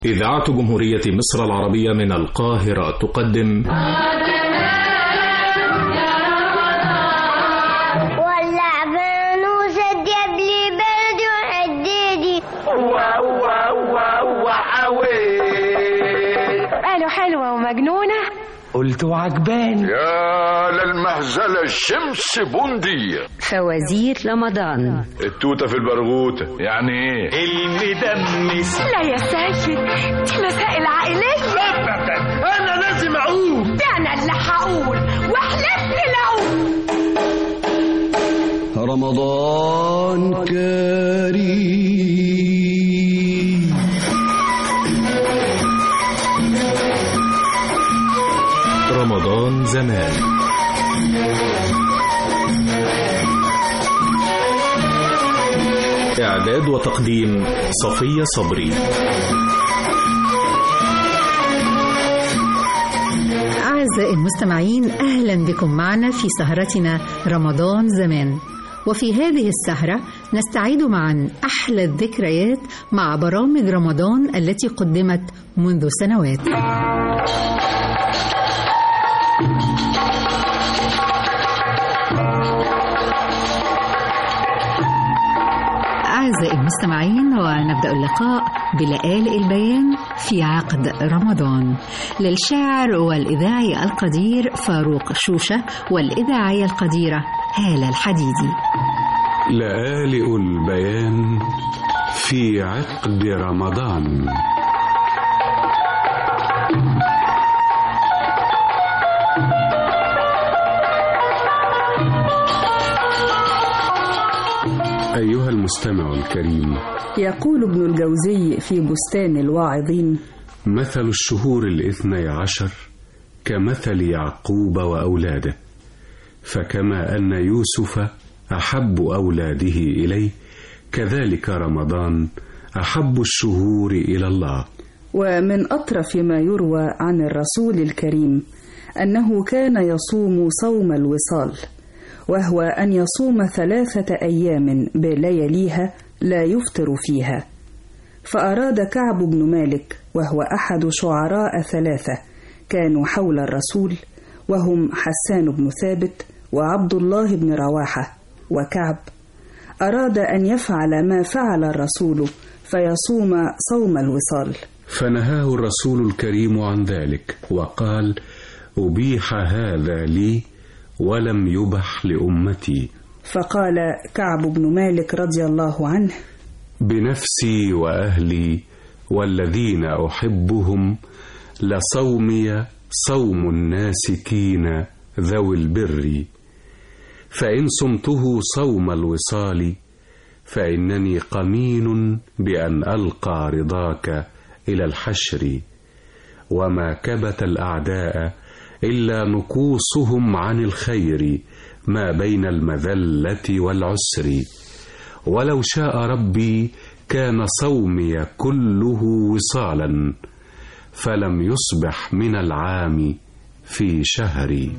إذاعة جمهورية مصر العربية من القاهرة تقدم ولع فانوس الدب لي برد وحديدي قالوا حلوة ومجنونة قلت وعجبان يا للمهزلة الشمس بندية فوازير رمضان التوتة في البرغوتة يعني ايه المدمس لا يا سيد دي مسائل عائلية انا لازم اقول ده أنا اللي هقول وحلفت لو رمضان كريم رمضان زمان إعداد وتقديم صفية صبري أعزائي المستمعين أهلا بكم معنا في سهرتنا رمضان زمان وفي هذه السهرة نستعيد معا أحلى الذكريات مع برامج رمضان التي قدمت منذ سنوات أعزائي المستمعين ونبدأ اللقاء بلآلئ البيان في عقد رمضان للشاعر والإذاعي القدير فاروق شوشة والإذاعية القديرة هالة الحديدي لآلئ البيان في عقد رمضان أيها المستمع الكريم يقول ابن الجوزي في بستان الواعظين مثل الشهور الاثني عشر كمثل يعقوب وأولاده فكما أن يوسف أحب أولاده إليه كذلك رمضان أحب الشهور إلى الله ومن أطرف ما يروى عن الرسول الكريم أنه كان يصوم صوم الوصال وهو أن يصوم ثلاثة أيام بلياليها لا يفطر فيها فأراد كعب بن مالك وهو أحد شعراء ثلاثة كانوا حول الرسول وهم حسان بن ثابت وعبد الله بن رواحة وكعب أراد أن يفعل ما فعل الرسول فيصوم صوم الوصال فنهاه الرسول الكريم عن ذلك وقال أبيح هذا لي ولم يبح لأمتي فقال كعب بن مالك رضي الله عنه بنفسي وأهلي والذين أحبهم لصومي صوم الناسكين ذوي البر فإن صمته صوم الوصال فإنني قمين بأن ألقى رضاك إلى الحشر وما كبت الأعداء إلا نكوصهم عن الخير ما بين المذلة والعسر ولو شاء ربي كان صومي كله وصالا فلم يصبح من العام في شهري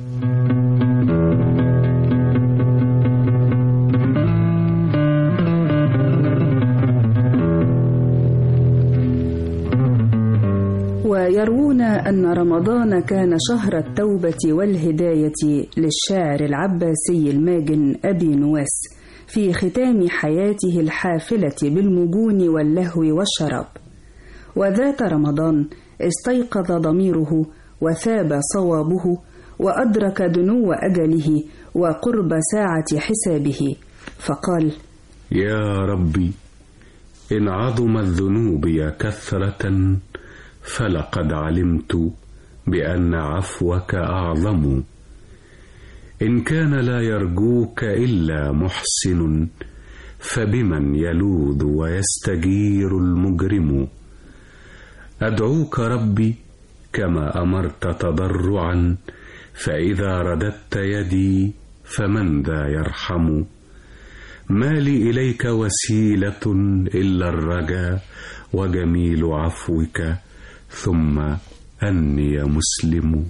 ويروون أن رمضان كان شهر التوبة والهداية للشاعر العباسي الماجن أبي نواس في ختام حياته الحافلة بالمجون واللهو والشراب وذات رمضان استيقظ ضميره وثاب صوابه وأدرك دنو أجله وقرب ساعة حسابه فقال يا ربي إن عظمت ذنوبي كثرة فلقد علمت بأن عفوك أعظم إن كان لا يرجوك إلا محسن فبمن يلوذ ويستجير المجرم أدعوك ربي كما أمرت تضرعا فإذا رددت يدي فمن ذا يرحم ما لي إليك وسيلة إلا الرجا وجميل عفوك ثم أني مسلم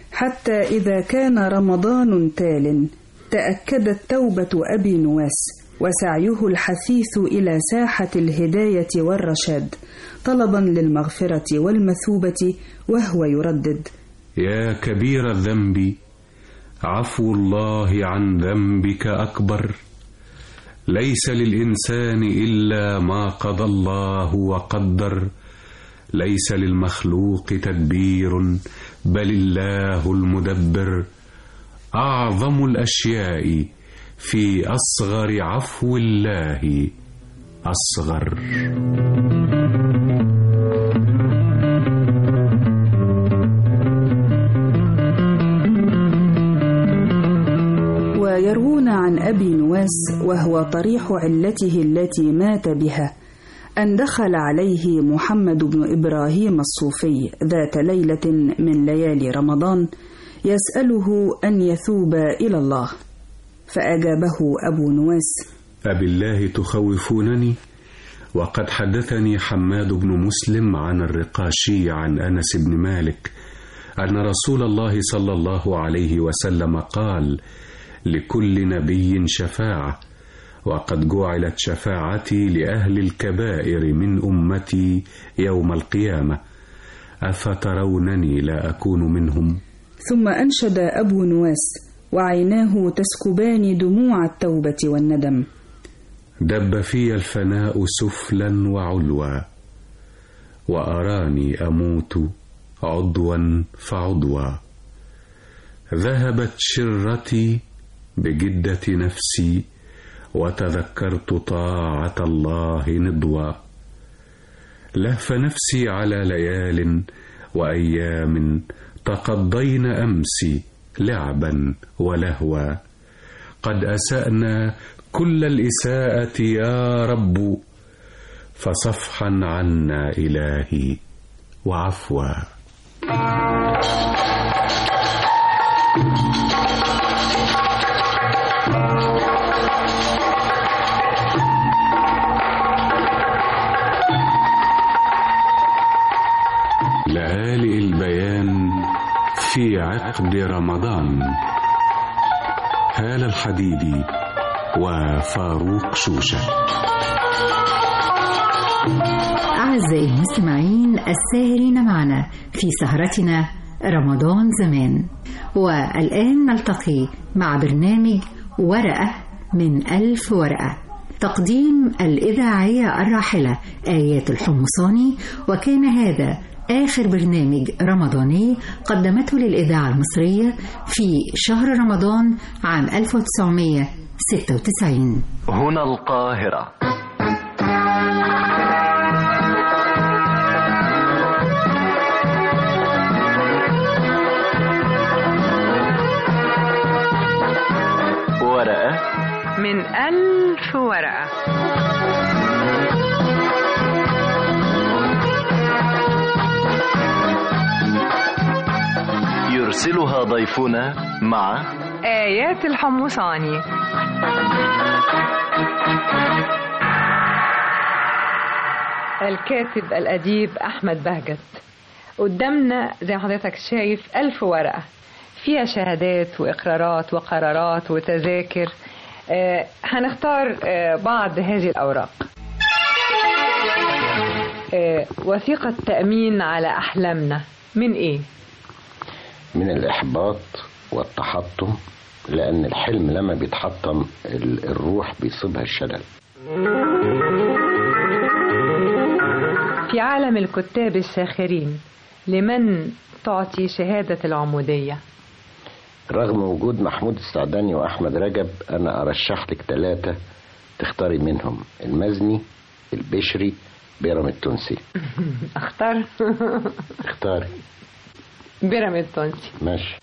حتى إذا كان رمضان تال تأكدت توبة أبي نواس وسعيه الحثيث إلى ساحة الهداية والرشاد طلبا للمغفرة والمثوبة وهو يردد يا كبير الذنب عفو الله عن ذنبك أكبر ليس للإنسان إلا ما قضى الله وقدر ليس للمخلوق تدبير بل الله المدبر أعظم الأشياء في أصغر عفو الله أصغر ويروون عن أبي نواس وهو طريح علته التي مات بها أن دخل عليه محمد بن إبراهيم الصوفي ذات ليلة من ليالي رمضان يسأله أن يثوب إلى الله فأجابه أبو نواس أبالله تخوفونني وقد حدثني حماد بن مسلم عن الرقاشي عن أنس بن مالك أن رسول الله صلى الله عليه وسلم قال لكل نبي شفاعة وقد جعلت شفاعتي لأهل الكبائر من أمتي يوم القيامة أفترونني لا أكون منهم ثم أنشد أبو نواس وعيناه تسكبان دموع التوبة والندم دب في الفناء سفلا وعلوا وأراني أموت عضوا فعضوا ذهبت شرتي بجدة نفسي وتذكرت طاعة الله نضوا لهف نفسي على ليال وأيام تقضين أمسي لعبا ولهوا قد أسأنا كل الإساءة يا رب فصفحا عنا إلهي وعفوا لآلئ البيان في عقد رمضان هال الحديدي وفاروق شوشة أعزائي المستمعين الساهرين معنا في سهرتنا رمضان زمان والآن نلتقي مع برنامج ورقة من ألف ورقة تقديم الإذاعية الراحلة آيات الحمصاني وكان هذا آخر برنامج رمضاني قدمته للإذاعة المصرية في شهر رمضان عام 1996 هنا القاهرة ورقة من ألف ورقة يرسلها ضيفنا مع آيات الحمصاني الكاتب الأديب أحمد بهجت قدامنا زي ما حضرتك شايف ألف ورقة فيها شهادات وإقرارات وقرارات وتذاكر آه هنختار آه بعض هذه الأوراق آه وثيقة تأمين على أحلامنا من إيه؟ من الإحباط والتحطم لأن الحلم لما بيتحطم ال- الروح بيصيبها الشلل في عالم الكتاب الساخرين لمن تعطي شهادة العمودية رغم وجود محمود السعداني وأحمد رجب أنا أرشح لك ثلاثة تختاري منهم المزني البشري بيرم التونسي اختار اختاري بيراميد تونسي ماشي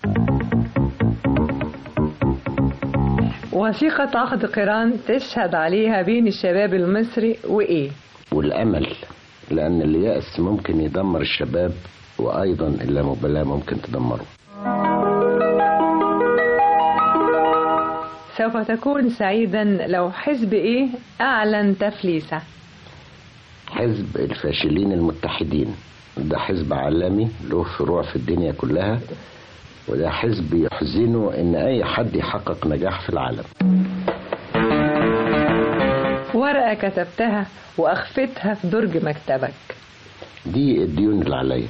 وثيقة عقد قران تشهد عليها بين الشباب المصري وإيه؟ والأمل لأن اليأس ممكن يدمر الشباب وأيضا اللامبالاة ممكن تدمره سوف تكون سعيدا لو حزب إيه أعلن تفليسه حزب الفاشلين المتحدين ده حزب عالمي له فروع في الدنيا كلها وده حزب يحزنه ان اي حد يحقق نجاح في العالم ورقة كتبتها وأخفتها في درج مكتبك دي الديون اللي عليا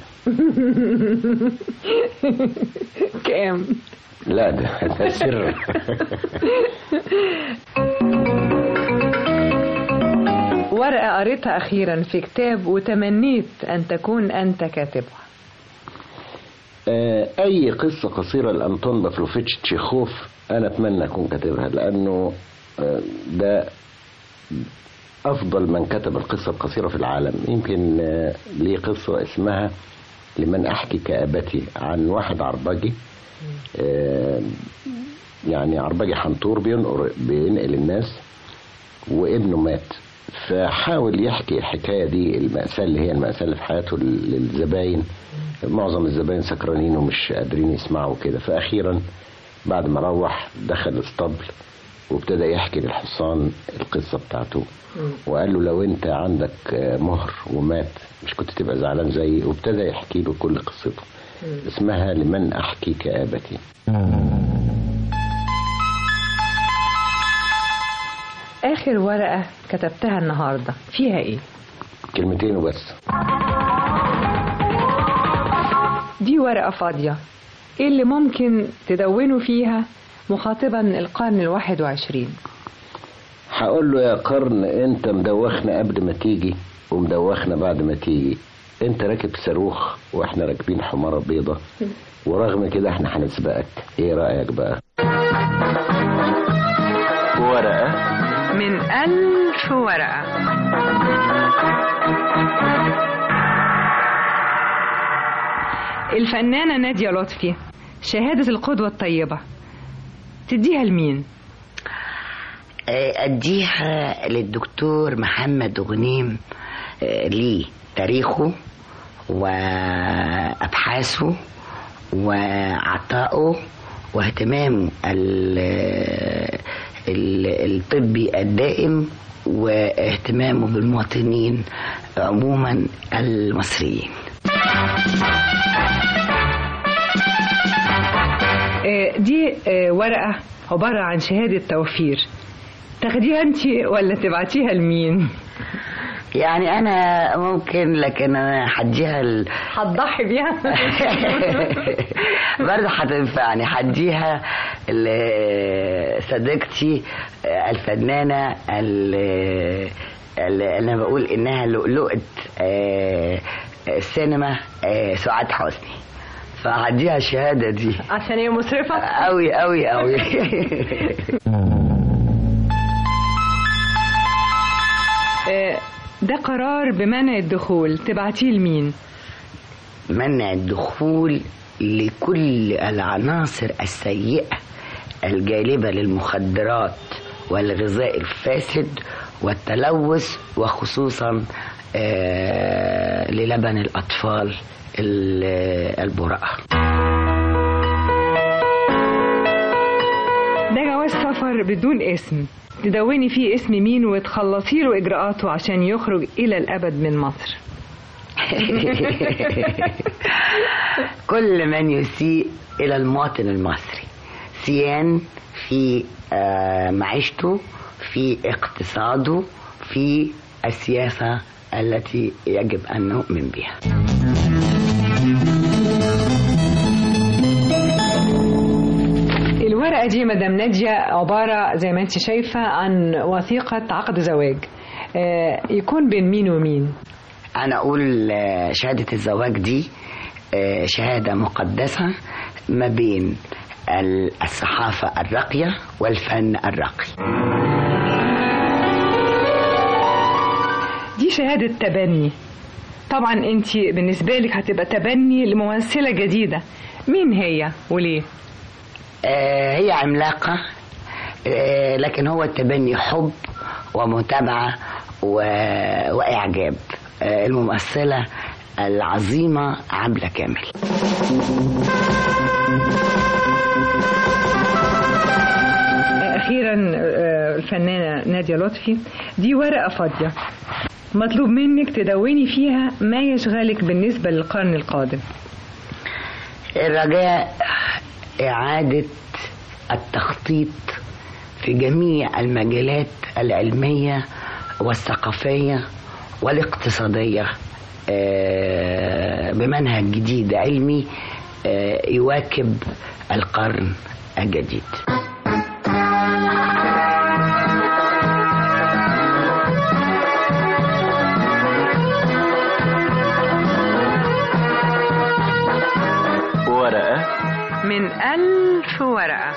كام لا ده, ده سر ورقة قريتها أخيرا في كتاب وتمنيت أن تكون أنت كاتبها آه، اي قصه قصيره لانطون بافلوفيتش تشيخوف انا اتمنى اكون كاتبها لانه آه، ده افضل من كتب القصه القصيره في العالم يمكن آه، ليه قصه اسمها لمن احكي كابتي عن واحد عربجي آه، يعني عربجي حنطور بينقر بينقل الناس وابنه مات فحاول يحكي الحكايه دي المأساة اللي هي المأساة اللي في حياته للزباين معظم الزباين سكرانين ومش قادرين يسمعوا كده فأخيرا بعد ما روح دخل الاسطبل وابتدى يحكي للحصان القصة بتاعته وقال له لو انت عندك مهر ومات مش كنت تبقى زعلان زيي وابتدى يحكي له كل قصته اسمها لمن احكي كآبتي آخر ورقة كتبتها النهاردة فيها إيه؟ كلمتين وبس دي ورقة فاضية إيه اللي ممكن تدونوا فيها مخاطبا القرن الواحد وعشرين هقول له يا قرن انت مدوخنا قبل ما تيجي ومدوخنا بعد ما تيجي انت راكب صاروخ واحنا راكبين حمارة بيضة ورغم كده احنا هنسبقك ايه رأيك بقى ورقة من ألف ورقة الفنانة نادية لطفي شهادة القدوة الطيبة تديها لمين؟ أديها للدكتور محمد غنيم آه، ليه تاريخه وأبحاثه وعطائه واهتمامه ال- ال- الطبي الدائم واهتمامه بالمواطنين عموما المصريين آه، دي آه، ورقة عبارة عن شهادة توفير تاخديها انت ولا تبعتيها لمين؟ يعني انا ممكن لكن انا هديها ال... هتضحي بيها برضه هتنفعني هديها لصديقتي الفنانة ال- اللي انا بقول انها لؤلؤة آه، السينما آه، سعاد حسني فهديها الشهادة دي عشان هي مسرفة قوي قوي قوي آه، ده قرار بمنع الدخول تبعتيه لمين؟ منع الدخول لكل العناصر السيئة الجالبة للمخدرات والغذاء الفاسد والتلوث وخصوصا آه، للبن الأطفال ال- البراءة ده جواز سفر بدون اسم تدوني فيه اسم مين وتخلصي له اجراءاته عشان يخرج الى الابد من مصر كل من يسيء إلى المواطن المصري سيان في آه، معيشته في اقتصاده في السياسة التي يجب أن نؤمن بها الورقة دي مدام نادية عبارة زي ما انت شايفة عن وثيقة عقد زواج آه، يكون بين مين ومين أنا أقول آه، شهادة الزواج دي آه، شهادة مقدسة ما بين ال- الصحافة الراقية والفن الراقي دي شهادة تبني طبعا انت بالنسبة لك هتبقى تبني لممثلة جديدة مين هي وليه آه، هي عملاقة آه، لكن هو التبني حب ومتابعة و- وإعجاب آه، الممثلة العظيمة عبلة كامل أخيرا آه، الفنانة نادية لطفي دي ورقة فاضية مطلوب منك تدوني فيها ما يشغلك بالنسبة للقرن القادم الرجاء إعادة التخطيط في جميع المجالات العلمية والثقافية والاقتصادية آه، بمنهج جديد علمي آه، يواكب القرن الجديد ورقة من ألف ورقة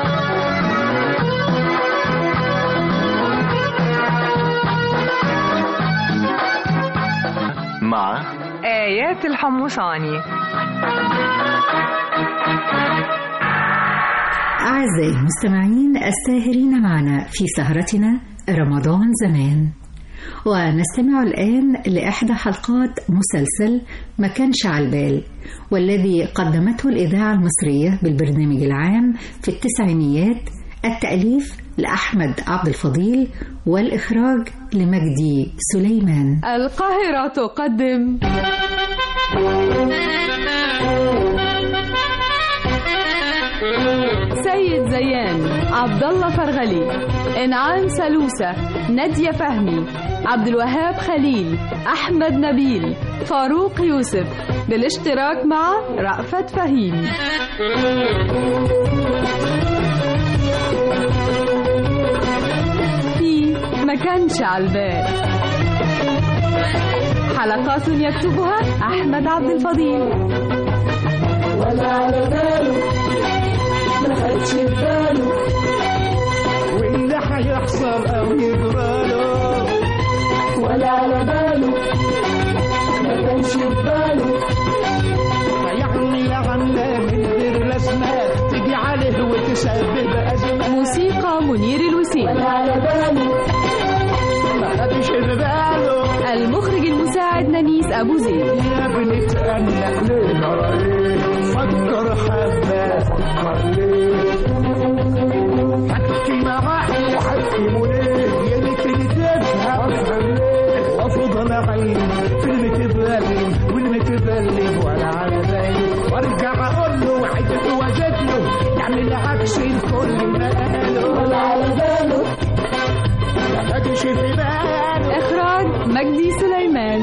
مع آيات الحمصاني أعزائي المستمعين الساهرين معنا في سهرتنا رمضان زمان ونستمع الآن لإحدى حلقات مسلسل ما كانش على البال والذي قدمته الإذاعة المصرية بالبرنامج العام في التسعينيات التأليف لأحمد عبد الفضيل والإخراج لمجدي سليمان القاهرة تقدم سيد زيان عبد الله فرغلي انعام سلوسة نادية فهمي عبد الوهاب خليل احمد نبيل فاروق يوسف بالاشتراك مع رأفت فهيم في ما كانش على البال حلقات يكتبها احمد عبد الفضيل ولا على باله ما خدش في باله واللي هيحصل او يجراله ولا على باله ما كانش في باله يعني يا عم من غير الاسماء تيجي عليه وتسبب ازمات موسيقى منير الوسيم ولا على باله ما خدش في باله المخرج المساعد نانيس ابو زيد يا ابني تأنق ليه نرى ليه فكر حبة فكر ليه حكي معاه وحكي ليه يمكن تفهم افهم ليه وافضل اعين في المتبلم والمتبلم ولا على بالي وارجع اقول له وعدت وجد له يعمل عكس الكل ما قاله ولا على باله ما خدش في باله اخراج مجدي سليمان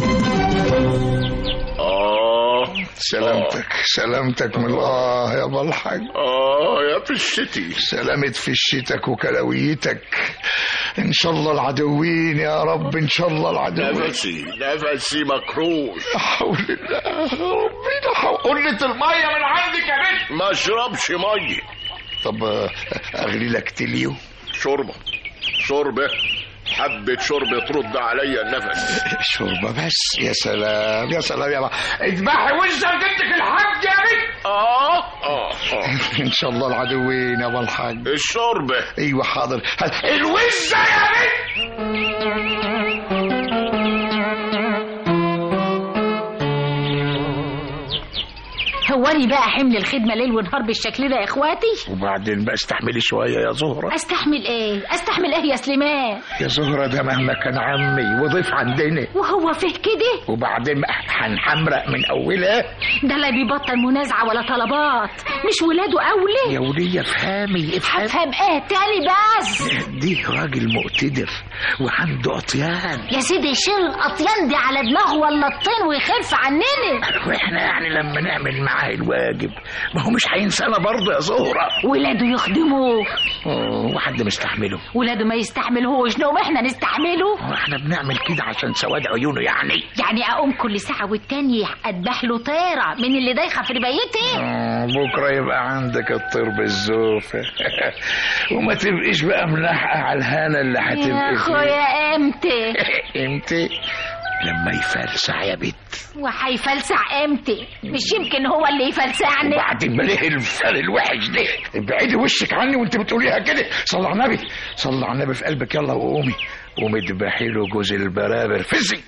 آه سلامتك سلامتك من الله يا ابو الحاج آه يا فشتي سلامة فشتك وكلويتك ان شاء الله العدوين يا رب ان شاء الله العدوين نفسي نفسي مكروش لا حول الله ربنا حول قلة المية من عندك يا بنت ما اشربش مية طب آه، اغلي لك تليو شوربة شوربة حبة شوربة ترد عليا النفس شوربة بس يا سلام يا سلام يا ما اذبحي وش زوجتك الحاج يا بنت اه اه اه ان شاء الله العدوين يا ابو الحاج الشوربة ايوه حاضر الوزة يا بنت هواني بقى حمل الخدمة ليل ونهار بالشكل ده يا اخواتي وبعدين بقى استحملي شوية يا زهرة استحمل ايه استحمل ايه يا سليمان يا زهرة ده مهما كان عمي وضيف عندنا وهو فيه كده وبعدين بقى هنحمرق من اولها ده لا بيبطل منازعة ولا طلبات مش ولاده اولي يا ولية افهمي افهمي هفهم ايه تاني بس دي راجل مقتدر وعنده عطيان يا سيدي يشيل الاطيان دي على دماغه ولا الطين ويخف عننا واحنا يعني لما نعمل معاه الواجب ما هو مش هينسانا برضه يا زهرة ولاده يخدموه أوه، وحد مستحمله ولاده ما يستحملهوش نقوم احنا نستحمله هو احنا بنعمل كده عشان سواد عيونه يعني يعني اقوم كل ساعة والتانية اذبح له طيرة من اللي دايخة في ربايتي آه، بكرة يبقى عندك الطير بالزوفة وما تبقيش بقى ملاحقة على الهانة اللي يا هتبقي فيها اخويا امتى امتى لما يفلسع يا بت وهيفلسع امتى مش يمكن هو اللي يفلسعني وبعدين بليه الفال الوحش ده ابعدي وشك عني وانت بتقوليها كده صلى على النبي صلى على النبي في قلبك يلا وقومي قومي اذبحي له جوز البرابر فزي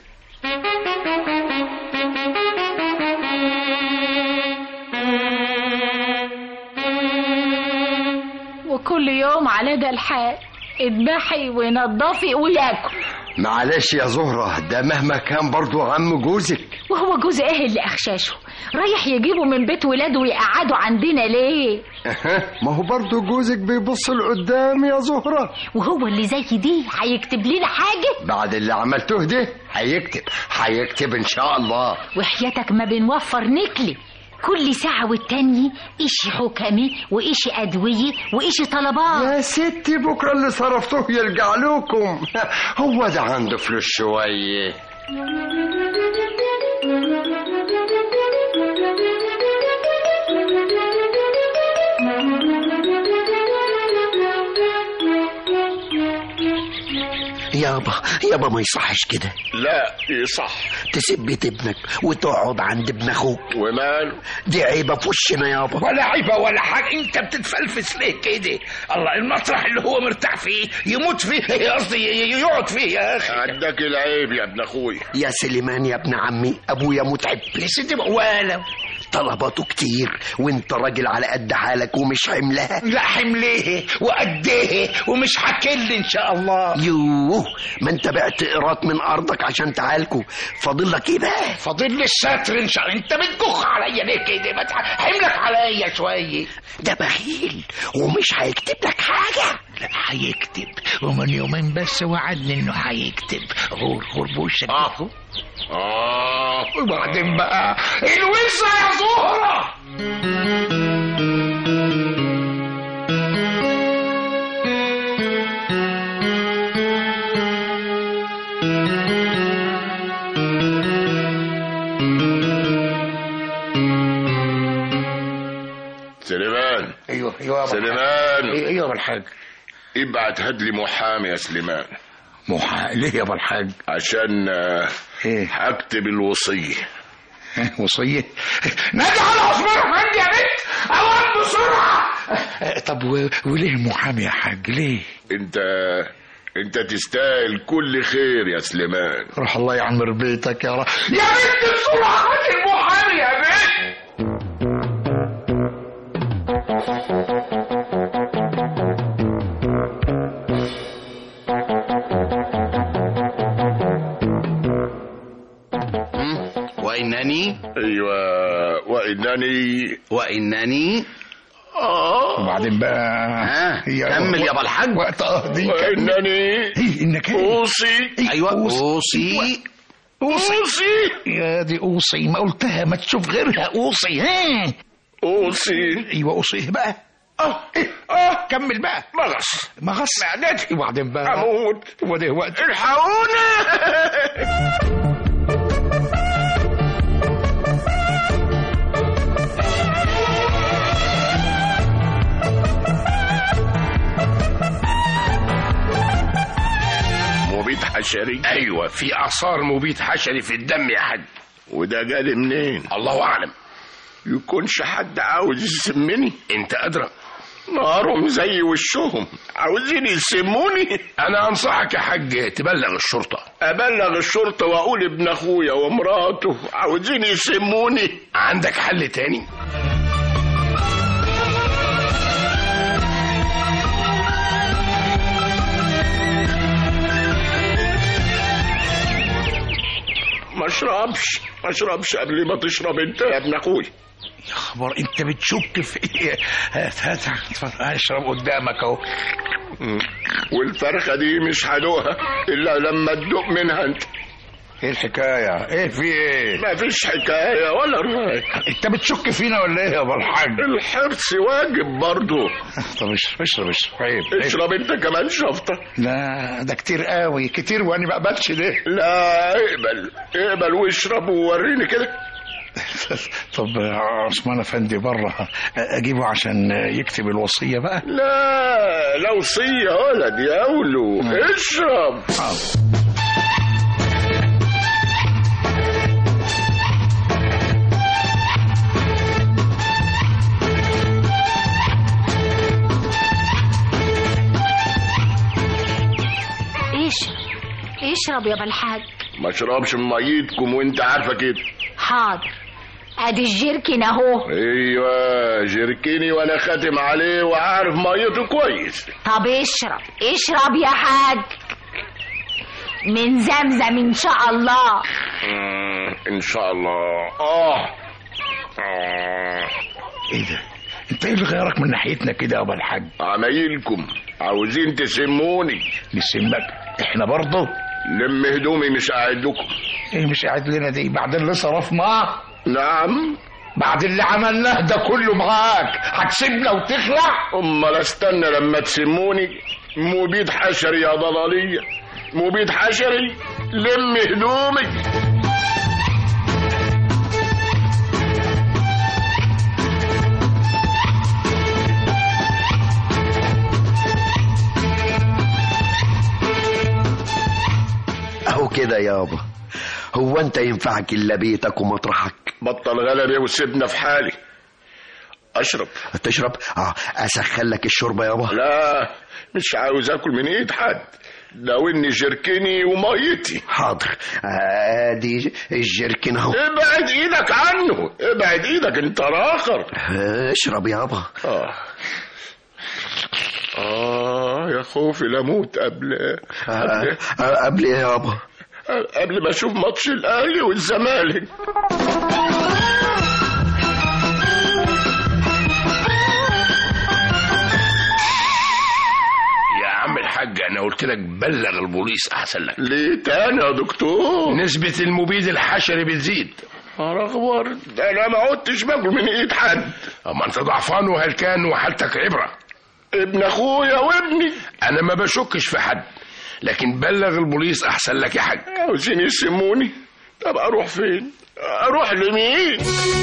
وكل يوم على ده الحال اذبحي ونضفي وياكل معلش يا زهرة ده مهما كان برضو عم جوزك وهو هو جوز ايه اللي اخشاشه رايح يجيبه من بيت ولاده ويقعدوا عندنا ليه ما هو برضه جوزك بيبص لقدام يا زهرة وهو اللي زي دي هيكتب لنا حاجة بعد اللي عملته ده هيكتب هيكتب ان شاء الله وحياتك ما بنوفر نكلي كل ساعة والتانية إشي حكمي وإشي أدوية وإشي طلبات يا ستي بكرة اللي صرفتوه يرجع لكم هو ده عنده فلوس شوية يابا يابا ما يصحش كده لا يصح تسيب بيت ابنك وتقعد عند ابن اخوك وماله دي عيبه في وشنا يابا ولا عيبة ولا حاجة انت بتتفلفس ليه كده الله المسرح اللي هو مرتاح فيه يموت فيه قصدي ي- يقعد فيه يا اخي عندك العيب يا ابن اخوي يا سليمان يا ابن عمي ابويا متعب يا سيدي ولا طلباته كتير وانت راجل على قد حالك ومش حملها لا حمليه وقديه ومش هكل ان شاء الله يوه ما انت بعت قيراط من ارضك عشان تعالكوا فاضل لك ايه بقى فاضل لي الستر ان شاء الله انت بتجخ عليا ليه كده ما تح- حملك عليا شويه ده بخيل ومش هيكتب لك حاجه لا هيكتب ومن يومين بس وعدني انه هيكتب غور غور بوشك اه اه وبعدين بقى الوزة يا زهرة سليمان ايوه ايوه يا سليمان ايوه ايوه يا الحاج ابعت هات لي محامي يا سليمان محا ليه يا ابو الحاج عشان آه، ايه هكتب الوصية وصية نادي على عثمان افندي يا بنت اوان بسرعة طب و... وليه محامي يا حاج ليه انت انت تستاهل كل خير يا سليمان روح الله يعمر بيتك يا رب يا بنت بسرعة هات المحامي يا بنت وانني ايوه وانني وانني اه وبعدين بقى ها هي- كمل يا ابو الحاج وقت قهدي وانني ايه انك ايه اوصي ايوه اوصي اوصي يا دي اوصي ما قلتها ما تشوف غيرها اوصي ها اوصي ايوه اوصي إيه بقى اه ايه اه كمل بقى مغص مغص معدتي وبعدين بقى اموت وده وقت الحقونا مبيد حشري ايوه في اثار مبيد حشري في الدم يا حاج وده جالي منين الله اعلم يكونش حد عاوز يسمني انت ادرى نارهم زي وشهم عاوزين يسموني انا انصحك يا حاج تبلغ الشرطه ابلغ الشرطه واقول ابن اخويا ومراته عاوزين يسموني عندك حل تاني ما اشربش ما اشربش قبل ما تشرب انت يا ابن اخويا يا خبر انت بتشك في ايه هات هات اتفضل، اشرب قدامك اهو والفرخه دي مش هدوقها الا لما تدوق منها انت ايه الحكايه ايه في ايه ما فيش حكايه ولا روايه انت بتشك فينا ولا ايه يا ابو الحاج الحرص واجب برضه طب اشرب اشرب اشرب عيب عيب. اشرب انت كمان شفطه لا ده كتير قوي كتير وانا ما اقبلش ده لا اقبل اقبل واشرب ووريني كده طب عثمان افندي بره اجيبه عشان يكتب الوصيه بقى لا لا وصيه ولد يا اولو اشرب اشرب اشرب يا بالحاج ما اشربش من ميتكم وانت عارفه كده حاضر ادي الجيركن اهو ايوه جركيني وانا خاتم عليه وعارف ميته كويس طب اشرب اشرب يا حاج من زمزم ان شاء الله مم. ان شاء الله اه اه ايه ده انت ايه اللي غيرك من ناحيتنا كده يا ابو الحاج عمايلكم عاوزين تسموني نسمك احنا برضه لم هدومي مش قاعد لكم ايه مش قاعد لنا دي بعد اللي صرفناه نعم بعد اللي عملناه ده كله معاك هتسيبنا وتخلع امال استنى لما تسموني مبيد حشري يا ضلالية مبيد حشري لم هدومي اهو كده يابا هو انت ينفعك الا بيتك ومطرحك بطل غلبي وسيبنا في حالي اشرب تشرب اه اسخن لك الشوربه يابا لا مش عاوز اكل من ايد حد لو اني جركني وميتي حاضر ادي الجركن اهو ابعد ايدك عنه ابعد ايدك انت راخر اشرب يابا اه اه يا خوفي لموت قبل قبل, قبل ايه يابا قبل ما اشوف ماتش الاهلي والزمالك يا عم الحاج انا قلت لك بلغ البوليس احسن لك ليه تاني يا دكتور نسبة المبيد الحشري بتزيد اخبار ده انا ما عدتش باكل من ايد حد اما انت ضعفان وهلكان وحالتك عبرة ابن اخويا وابني انا ما بشكش في حد لكن بلغ البوليس احسن لك يا حاج عاوزين يسموني طب اروح فين اروح لمين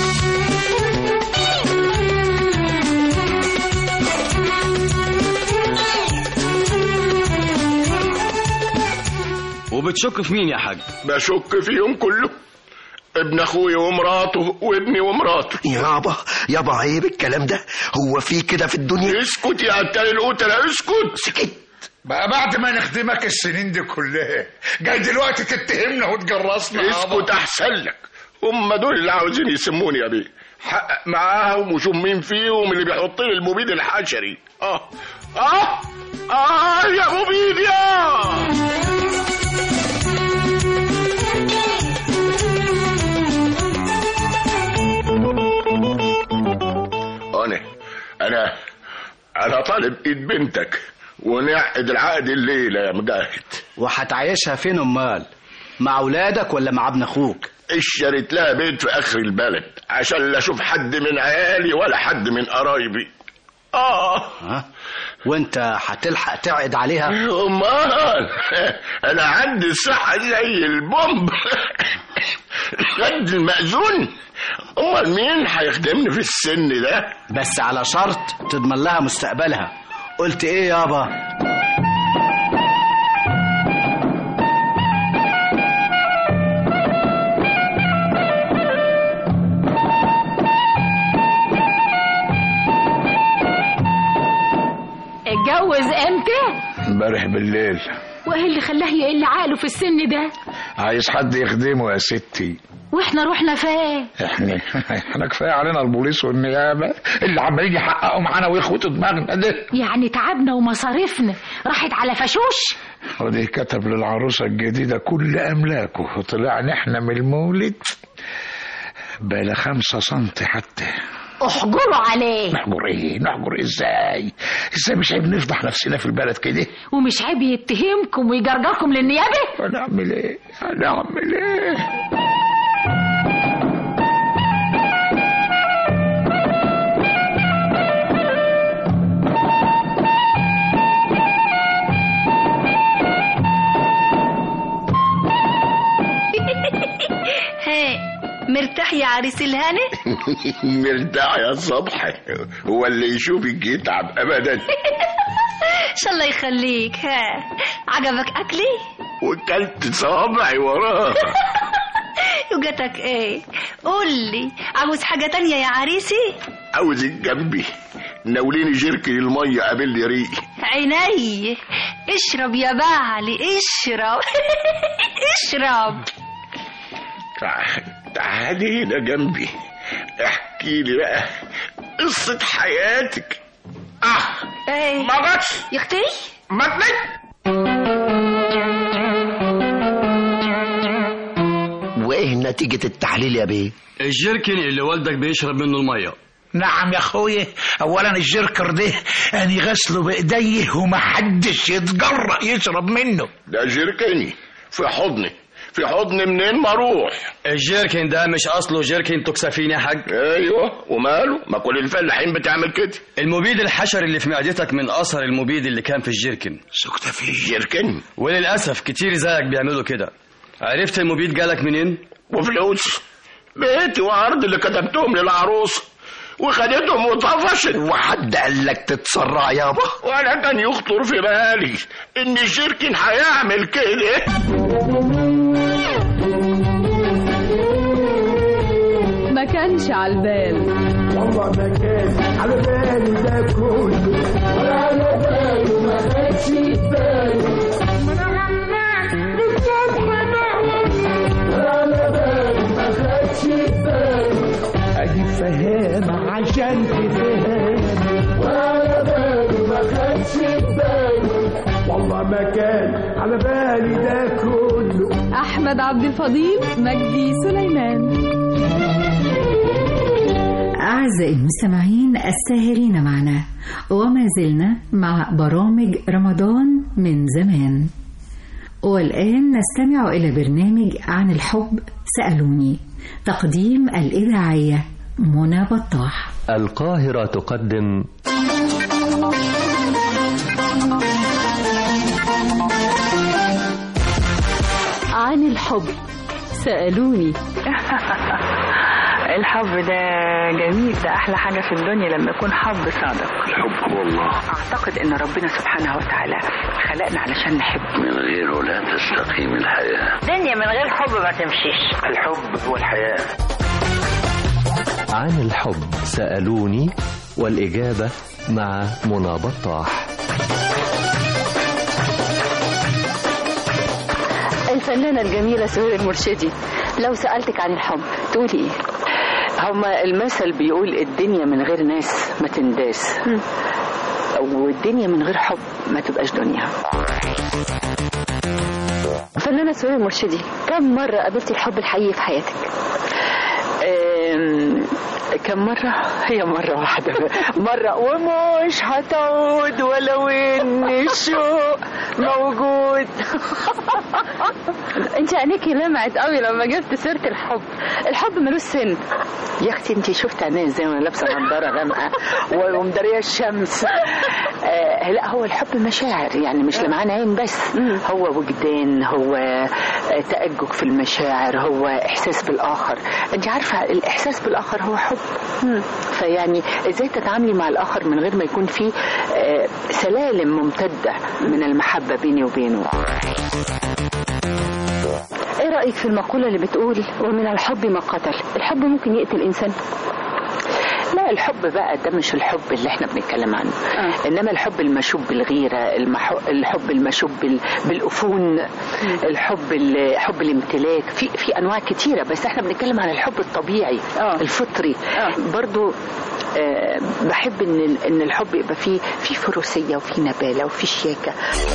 وبتشك في مين يا حاج بشك فيهم كله ابن اخويا ومراته وابني ومراته يابا يابا عيب الكلام ده هو في كده في الدنيا اسكت يا قتال القتلة اسكت سكت بقى بعد ما نخدمك السنين دي كلها جاي دلوقتي تتهمنا وتجرسنا اسكت احسن لك هم دول اللي عاوزين يسموني يا بيه حقق معاهم وشوف مين فيهم اللي بيحط لي المبيد الحشري اه اه اه يا مبيد يا انا انا انا طالب ايد بنتك ونعقد العقد الليله يا مجاهد وهتعيشها فين امال مع اولادك ولا مع ابن اخوك اشتريت لها بيت في اخر البلد عشان لا اشوف حد من عيالي ولا حد من قرايبي اه ها وانت هتلحق تعقد عليها امال انا عندي الصحه زي البومب خد المأذون امال مين هيخدمني في السن ده بس على شرط تضمن لها مستقبلها قلت ايه يابا اتجوز امتى امبارح بالليل وايه اللي خلاه يقل عقله في السن ده عايز حد يخدمه يا ستي واحنا رحنا فين احنا احنا كفايه علينا البوليس والنيابه اللي عمالين يحققوا معانا ويخوتوا دماغنا ده يعني تعبنا ومصاريفنا راحت على فشوش ودي كتب للعروسه الجديده كل املاكه وطلعنا احنا من المولد بلا خمسة سنتي حتى احجروا عليه نحجر ايه نحجر ازاي ازاي مش عيب نفضح نفسنا في البلد كده ومش عيب يتهمكم ويجرجركم للنيابه هنعمل ايه هنعمل ايه هي مرتاح يا عريس الهاني مرتاح يا صبحي هو اللي يشوفك يتعب ابدا ان شاء الله يخليك ها عجبك اكلي وكلت صوابعي وراه وجاتك ايه قول لي عاوز حاجه تانية يا عريسي عاوزك جنبي ناوليني جركن الميه قابل لي ريقي عيني اشرب يا بعلي اشرب اشرب تعالي هنا جنبي احكي لي بقى قصة حياتك اه ايه ما جاتش يا اختي ما وايه نتيجة التحليل يا بيه الجيركن اللي والدك بيشرب منه الميه نعم يا اخويا اولا الجركر ده اني غسله بايديه ومحدش يتجرأ يشرب منه ده جيركني في حضني في حضني منين ما اروح الجيركن ده مش اصله جيركن توكسافين يا حاج ايوه وماله ما كل الفلاحين بتعمل كده المبيد الحشري اللي في معدتك من اثر المبيد اللي كان في الجيركن سكتة في الجيركن وللاسف كتير زيك بيعملوا كده عرفت المبيد جالك منين وفلوس بيتي وارض اللي كتبتهم للعروسه وخدتهم وطفشت وحد قال لك تتسرع يابا وانا كان يخطر في بالي ان الجيركن هيعمل كده ما كانش على البال والله ما كان على بالي ده كله ولا على باله ما خدش باله ادي فهام عشان تفهم ولا باله ما خدش باله والله ما كان على بالي ده كله أحمد عبد الفضيل مجدي سليمان أعزائي المستمعين الساهرين معنا وما زلنا مع برامج رمضان من زمان والآن نستمع إلى برنامج عن الحب سألوني تقديم الإذاعية منى بطاح القاهرة تقدم عن الحب سألوني الحب ده جميل ده احلى حاجه في الدنيا لما يكون حب صادق الحب هو الله اعتقد ان ربنا سبحانه وتعالى خلقنا علشان نحب من غيره لا تستقيم الحياة الدنيا من غير حب ما تمشيش الحب هو الحياة عن الحب سألوني والإجابة مع منى بطاح الفنانة الجميلة سهير المرشدي لو سألتك عن الحب تقولي ايه؟ هما المثل بيقول الدنيا من غير ناس ما تنداس والدنيا من غير حب ما تبقاش دنيا فنانة سهير المرشدي كم مرة قابلتي الحب الحقيقي في حياتك؟ أم، كم مرة؟ هي مرة واحدة مرة ومش هتعود ولو ان الشوق موجود انت عينيكي لمعت قوي لما جبت سيرة الحب الحب ملوش سن يا اختي انت شفت عينيا ازاي وانا لابسه نضاره غامقه ومداريه الشمس آه لا هو الحب مشاعر يعني مش لمعان عين بس هو وجدان هو آه، تأجج في المشاعر هو احساس بالاخر انت عارفه الاحساس بالاخر هو حب فيعني ازاي تتعاملي مع الاخر من غير ما يكون في آه، سلالم ممتده من المحبه بيني وبينه ايه رأيك في المقولة اللي بتقول ومن الحب ما قتل الحب ممكن يقتل انسان لا الحب بقى ده مش الحب اللي احنا بنتكلم عنه آه. انما الحب المشوب بالغيره المح... الحب المشوب بال... بالافون الحب ال... حب الامتلاك في في انواع كتيره بس احنا بنتكلم عن الحب الطبيعي آه. الفطري آه. برضو آه بحب ان ال- ان الحب يبقى فيه في فروسيه وفي نباله وفي شياكه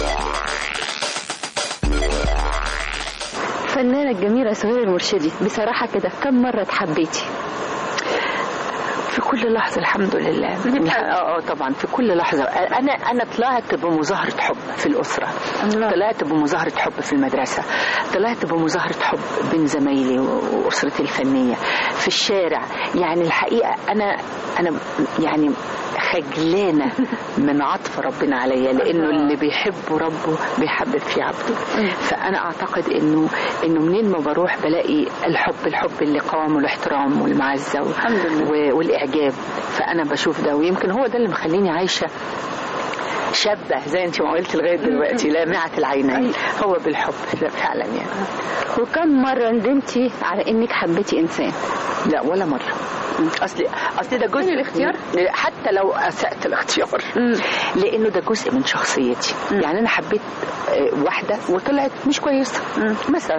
الفنانة الجميلة سهير المرشدي بصراحة كده كم مرة اتحبيتي في كل لحظة الحمد لله اه اه طبعا في كل لحظة انا انا طلعت بمظاهرة حب في الأسرة طلعت بمظاهرة حب في المدرسة طلعت بمظاهرة حب بين زمايلي وأسرتي الفنية في الشارع يعني الحقيقة انا انا يعني خجلانة من عطف ربنا عليا لانه اللي بيحب ربه بيحبب في عبده فانا اعتقد انه انه منين ما بروح بلاقي الحب الحب اللي قام والاحترام والمعزه و- و- والاعجاب فانا بشوف ده ويمكن هو ده اللي مخليني عايشه شابة زي انت ما قلت لغاية دلوقتي لامعة العينين هو بالحب ده فعلا يعني وكم مرة ندمتي على انك حبيتي انسان لا ولا مرة اصل اصل ده جزء الاختيار حتى لو اسأت الاختيار لانه ده جزء من شخصيتي يعني انا حبيت آه، واحدة وطلعت مش كويسة مثلا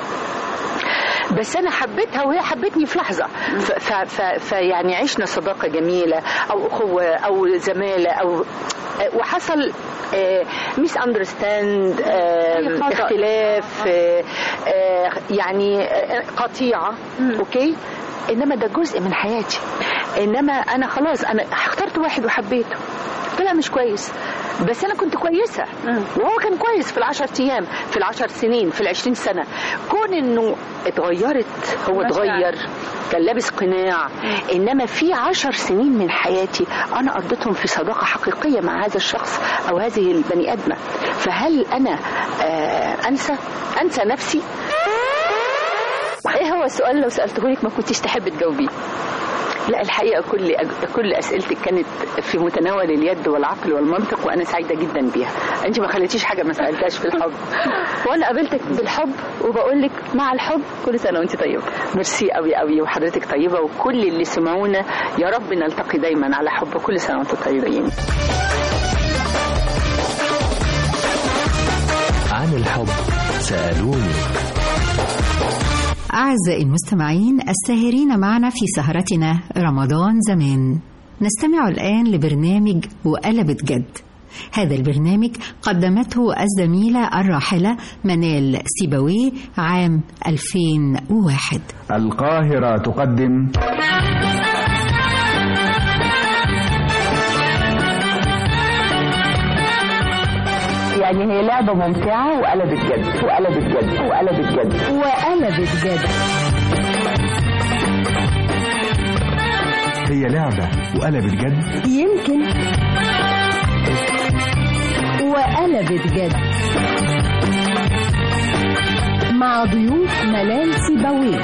بس انا حبيتها وهي حبتني في لحظه ف- ف- ف- فيعني عشنا صداقه جميله او اخوه او زماله او وحصل ميس اندرستاند خطأ. اختلاف آه، آه، يعني آه، قطيعه اوكي انما ده جزء من حياتي انما انا خلاص انا اخترت واحد وحبيته طلع مش كويس بس انا كنت كويسه وهو كان كويس في العشر ايام في العشر سنين في العشرين سنه كون انه اتغيرت هو مشاعر. اتغير كان لابس قناع انما في عشر سنين من حياتي انا قضيتهم في صداقه حقيقيه مع هذا الشخص او هذه البني ادمه فهل انا آه انسى انسى نفسي ايه هو السؤال لو سالته لك ما كنتيش تحب تجاوبيه لا الحقيقه كل كل اسئلتك كانت في متناول اليد والعقل والمنطق وانا سعيده جدا بيها انت ما خليتيش حاجه ما سالتهاش في الحب وانا قابلتك بالحب وبقول لك مع الحب كل سنه وانت طيبه ميرسي قوي قوي وحضرتك طيبه وكل اللي سمعونا يا رب نلتقي دايما على حب كل سنه وانتم طيبين عن الحب سألوني أعزائي المستمعين الساهرين معنا في سهرتنا رمضان زمان نستمع الآن لبرنامج وقلبت جد هذا البرنامج قدمته الزميلة الراحلة منال سيبويه عام 2001 القاهرة تقدم يعني هي لعبة ممتعة وقلبت جد وقلبت جد وقلبت جد وقلبت جد هي لعبة وقلبت جد يمكن وقلبت جد مع ضيوف ملال سيبويه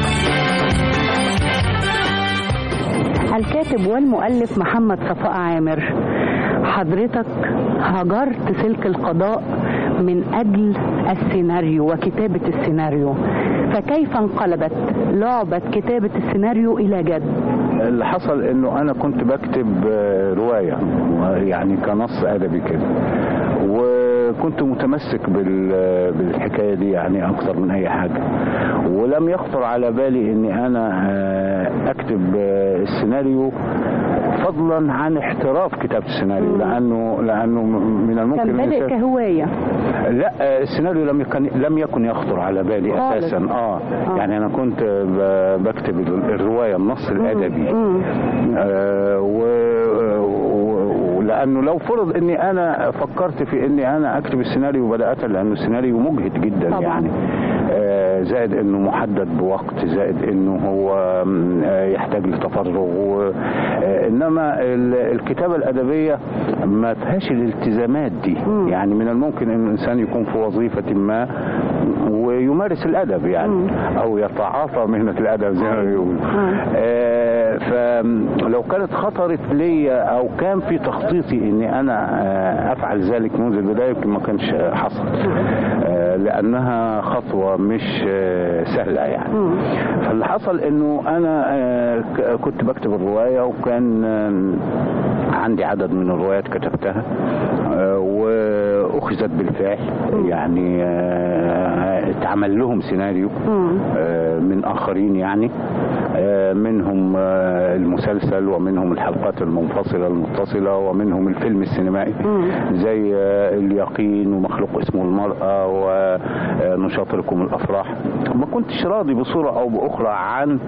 الكاتب والمؤلف محمد صفاء عامر حضرتك هجرت سلك القضاء من أجل السيناريو وكتابة السيناريو فكيف انقلبت لعبة كتابة السيناريو إلى جد اللي حصل انه انا كنت بكتب آه، روايه يعني كنص ادبي كده وكنت متمسك بال- بالحكايه دي يعني اكثر من اي حاجه ولم يخطر على بالي اني انا آه، اكتب آه، السيناريو فضلا عن احتراف كتابه السيناريو لانه لانه من الممكن كان بادئ الإنسان- كهواية لا آه، السيناريو لم يكن لم يكن يخطر على بالي خالص. اساسا اه يعني انا كنت ب- بكتب ال- الروايه النص الادبي آه و- و- ولانه لو فرض اني انا فكرت في اني انا اكتب السيناريو بدايه لانه السيناريو مجهد جدا طبعاً. يعني آه، زائد انه محدد بوقت زائد انه هو م، آه، يحتاج لتفرغ و- آه، انما ال- الكتابه الادبيه ما فيهاش الالتزامات دي يعني من الممكن ان الانسان يكون في وظيفه ما ويمارس الادب يعني او يتعاطى مهنه الادب زي ما بيقولوا آه، فلو كانت خطرت لي او كان في تخطيطي اني انا آه، افعل ذلك منذ البدايه يمكن ما كانش حصل آه، لانها خطوه مش آه، سهله يعني فاللي حصل انه انا آه، ك- كنت بكتب الروايه وكان آه، عندي عدد من الروايات كتبتها آه، واخذت بالفعل يعني آه، اتعمل لهم سيناريو آه، من اخرين يعني آه، منهم آه، المسلسل ومنهم الحلقات المنفصله المتصله ومنهم الفيلم السينمائي زي آه، اليقين ومخلوق اسمه المراه ونشاطركم الافراح ما كنتش راضي بصوره او باخرى عن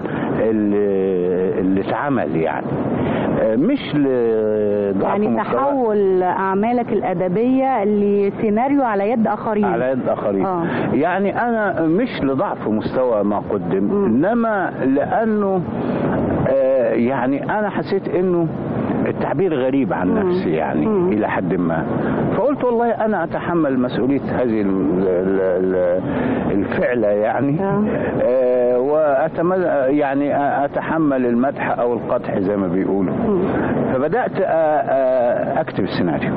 اللي اللي اتعمل يعني آه، مش لضعف يعني مستوى تحول أعمالك الأدبية لسيناريو على يد آخرين على يد اخرين آه. يعني انا مش لضعف مستوى ما قدم انما لانه آه يعني انا حسيت انه التعبير غريب عن نفسي يعني الى حد ما فقلت والله انا اتحمل مسؤوليه هذه ال- ال- ال- الفعله يعني آه واتمل يعني اتحمل المدح او القدح زي ما بيقولوا فبدات آه، آه، اكتب السيناريو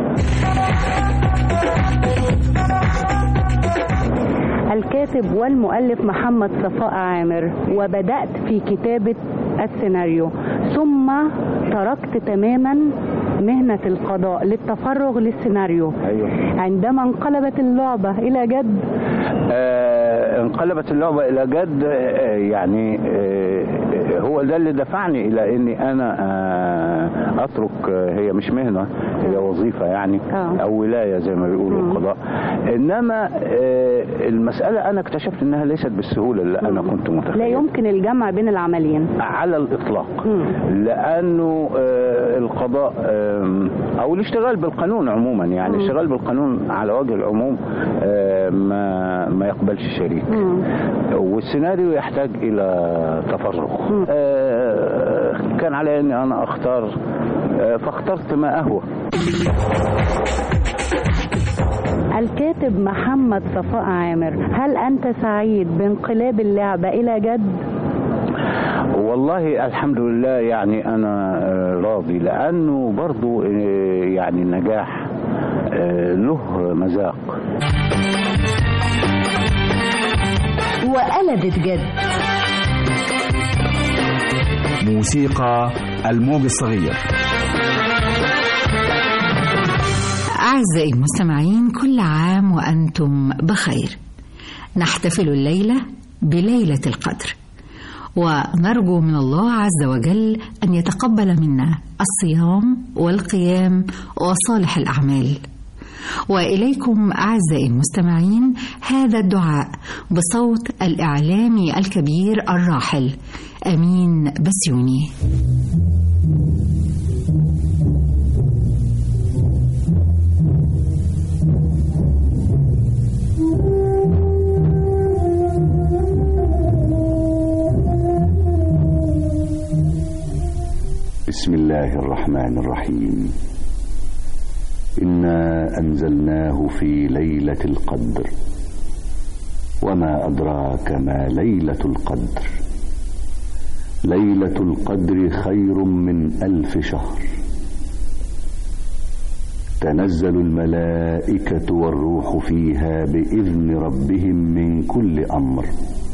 الكاتب والمؤلف محمد صفاء عامر وبدأت في كتابة السيناريو ثم تركت تماما مهنة القضاء للتفرغ للسيناريو أيوة. عندما انقلبت اللعبة إلى جد آه انقلبت اللعبة إلى جد آه يعني آه هو ده اللي دفعني الى اني انا آه، اترك آه، هي مش مهنه هي وظيفه يعني او ولايه زي ما بيقولوا القضاء انما آه، المساله انا اكتشفت انها ليست بالسهوله اللي انا كنت لا متخيل يمكن الجمع بين العملين على الاطلاق لانه آه، القضاء آم، او الاشتغال بالقانون عموما يعني الاشتغال بالقانون على وجه العموم آه، ما ما يقبلش شريك والسيناريو يحتاج الى تفرغ آه، كان علي اني انا اختار آه، فاخترت ما اهوى الكاتب محمد صفاء عامر هل أنت سعيد بانقلاب اللعبة إلى جد؟ والله الحمد لله يعني انا آه، راضي لانه برضو آه، يعني النجاح آه، له مذاق وقلبت جد موسيقى الموج الصغير أعزائي المستمعين كل عام وأنتم بخير نحتفل الليلة بليلة القدر ونرجو من الله عز وجل أن يتقبل منا الصيام والقيام وصالح الأعمال وإليكم أعزائي المستمعين هذا الدعاء بصوت الإعلامي الكبير الراحل أمين بسيوني بسم الله الرحمن الرحيم انا انزلناه في ليله القدر وما ادراك ما ليله القدر ليله القدر خير من الف شهر تنزل الملائكه والروح فيها باذن ربهم من كل امر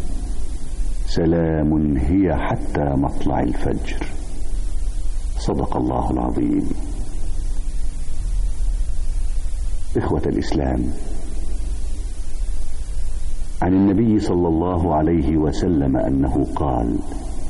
سلام هي حتى مطلع الفجر صدق الله العظيم إخوة الإسلام عن النبي صلى الله عليه وسلم أنه قال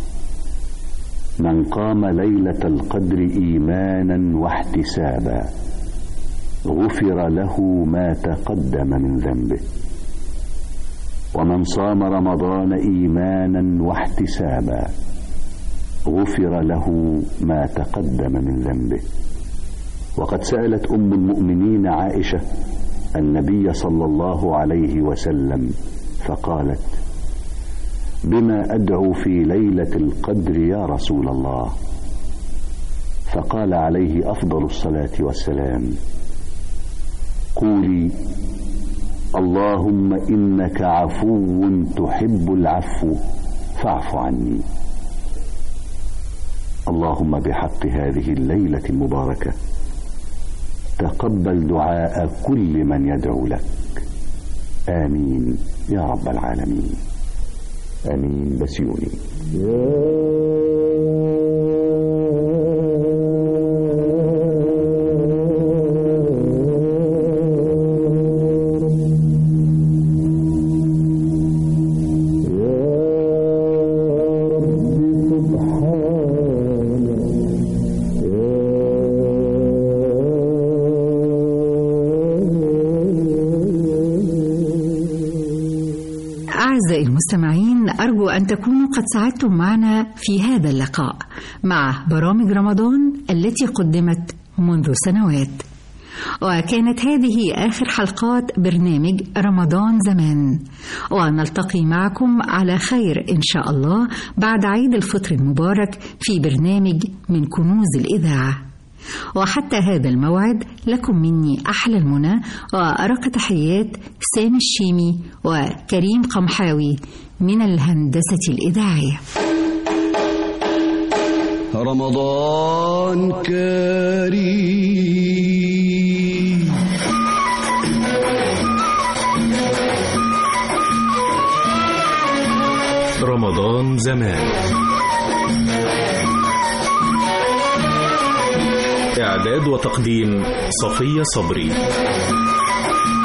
من قام ليلة القدر إيمانا واحتسابا غفر له ما تقدم من ذنبه ومن صام رمضان إيمانا واحتسابا غفر له ما تقدم من ذنبه وقد سألت أم المؤمنين عائشة النبي صلى الله عليه وسلم فقالت بما أدعو في ليلة القدر يا رسول الله فقال عليه أفضل الصلاة والسلام قولي اللهم إنك عفو تحب العفو فاعف عني اللهم بحق هذه الليلة المباركة تقبل دعاء كل من يدعو لك آمين يا رب العالمين آمين بسيوني أعزائي المستمعين أرجو أن تكونوا قد سعدتم معنا في هذا اللقاء مع برامج رمضان التي قدمت منذ سنوات وكانت هذه آخر حلقات برنامج رمضان زمان ونلتقي معكم على خير إن شاء الله بعد عيد الفطر المبارك في برنامج من كنوز الإذاعة وحتى هذا الموعد لكم مني أحلى المنى وأرق تحيات سامي الشيمي وكريم قمحاوي من الهندسة الإذاعية رمضان كريم رمضان زمان إعداد وتقديم صفية صبري